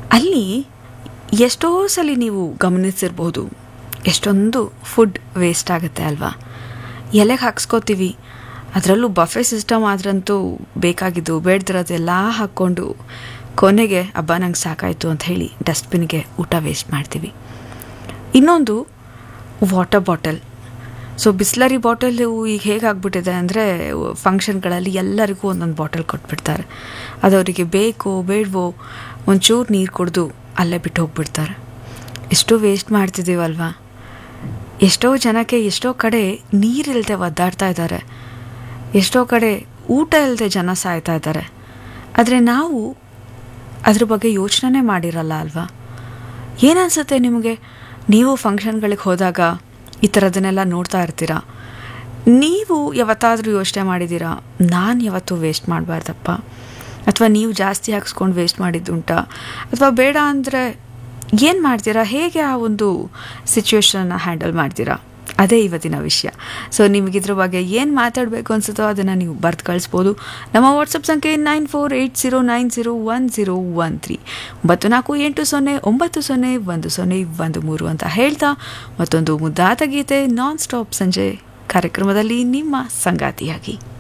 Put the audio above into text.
ಅಲ್ಲಿ ಎಷ್ಟೋ ಸಲ ನೀವು ಗಮನಿಸಿರ್ಬೋದು ಎಷ್ಟೊಂದು ಫುಡ್ ವೇಸ್ಟ್ ಆಗುತ್ತೆ ಅಲ್ವಾ ಎಲೆಗೆ ಹಾಕ್ಸ್ಕೋತೀವಿ ಅದರಲ್ಲೂ ಬಫೆ ಸಿಸ್ಟಮ್ ಆದ್ರಂತೂ ಬೇಕಾಗಿದ್ದು ಬೇಡ್ದಿರೋದೆಲ್ಲ ಹಾಕ್ಕೊಂಡು ಕೊನೆಗೆ ಹಬ್ಬ ನಂಗೆ ಸಾಕಾಯಿತು ಅಂತ ಹೇಳಿ ಡಸ್ಟ್ಬಿನ್ಗೆ ಊಟ ವೇಸ್ಟ್ ಮಾಡ್ತೀವಿ ಇನ್ನೊಂದು water bottle so Bisleri bottle ಈಗ ಹೇಗಾಗ್ಬಿಟ್ಟಿದೆ ಅಂದರೆ ಫಂಕ್ಷನ್ಗಳಲ್ಲಿ ಎಲ್ಲರಿಗೂ ಒಂದೊಂದು ಬಾಟಲ್ ಕೊಟ್ಬಿಡ್ತಾರೆ ಅದು ಅವರಿಗೆ ಬೇಕೋ ಬೇಡವೋ ಒಂಚೂರು ನೀರು ಕುಡಿದು ಅಲ್ಲೇ ಬಿಟ್ಟು ಹೋಗ್ಬಿಡ್ತಾರೆ ಎಷ್ಟು ವೇಸ್ಟ್ ಮಾಡ್ತಿದ್ದೀವಲ್ವಾ ಎಷ್ಟೋ ಜನಕ್ಕೆ ಎಷ್ಟೋ ಕಡೆ ನೀರಿಲ್ಲದೆ ಒದ್ದಾಡ್ತಾ ಇದ್ದಾರೆ ಎಷ್ಟೋ ಕಡೆ ಊಟ ಇಲ್ಲದೆ ಜನ ಸಾಯ್ತಾ ಇದ್ದಾರೆ ಆದರೆ ನಾವು ಅದ್ರ ಬಗ್ಗೆ ಯೋಚನೆ ಮಾಡಿರಲ್ಲ ಅಲ್ವಾ ಏನನ್ಸುತ್ತೆ ನಿಮಗೆ ನೀವು ಫಂಕ್ಷನ್ಗಳಿಗೆ ಹೋದಾಗ ಈ ಥರದನ್ನೆಲ್ಲ ನೋಡ್ತಾ ಇರ್ತೀರಾ ನೀವು ಯಾವತ್ತಾದರೂ ಯೋಚನೆ ಮಾಡಿದ್ದೀರಾ ನಾನು ಯಾವತ್ತೂ ವೇಸ್ಟ್ ಮಾಡಬಾರ್ದಪ್ಪ ಅಥವಾ ನೀವು ಜಾಸ್ತಿ ಹಾಕ್ಸ್ಕೊಂಡು ವೇಸ್ಟ್ ಮಾಡಿದ್ದುಂಟಾ ಅಥವಾ ಬೇಡ ಅಂದರೆ ಏನು ಮಾಡ್ತೀರಾ ಹೇಗೆ ಆ ಒಂದು ಸಿಚುವೇಶನ್ನ ಹ್ಯಾಂಡಲ್ ಮಾಡ್ತೀರಾ ಅದೇ ಇವತ್ತಿನ ವಿಷಯ ಸೊ ನಿಮಗಿದ್ರ ಬಗ್ಗೆ ಏನು ಮಾತಾಡಬೇಕು ಅನ್ಸುತ್ತೋ ಅದನ್ನು ನೀವು ಬರ್ದು ಕಳಿಸ್ಬೋದು ನಮ್ಮ ವಾಟ್ಸಪ್ ಸಂಖ್ಯೆ nine four eight zero nine zero one zero one three ಒಂಬತ್ತು ನಾಲ್ಕು ಎಂಟು ಸೊನ್ನೆ ಒಂಬತ್ತು ಸೊನ್ನೆ ಒಂದು ಸೊನ್ನೆ ಒಂದು ಮೂರು ಅಂತ ಹೇಳ್ತಾ ಮತ್ತೊಂದು ಮುದ್ದಾದ ಗೀತೆ ನಾನ್ ಸ್ಟಾಪ್ ಸಂಜೆ ಕಾರ್ಯಕ್ರಮದಲ್ಲಿ ನಿಮ್ಮ ಸಂಗಾತಿಯಾಗಿ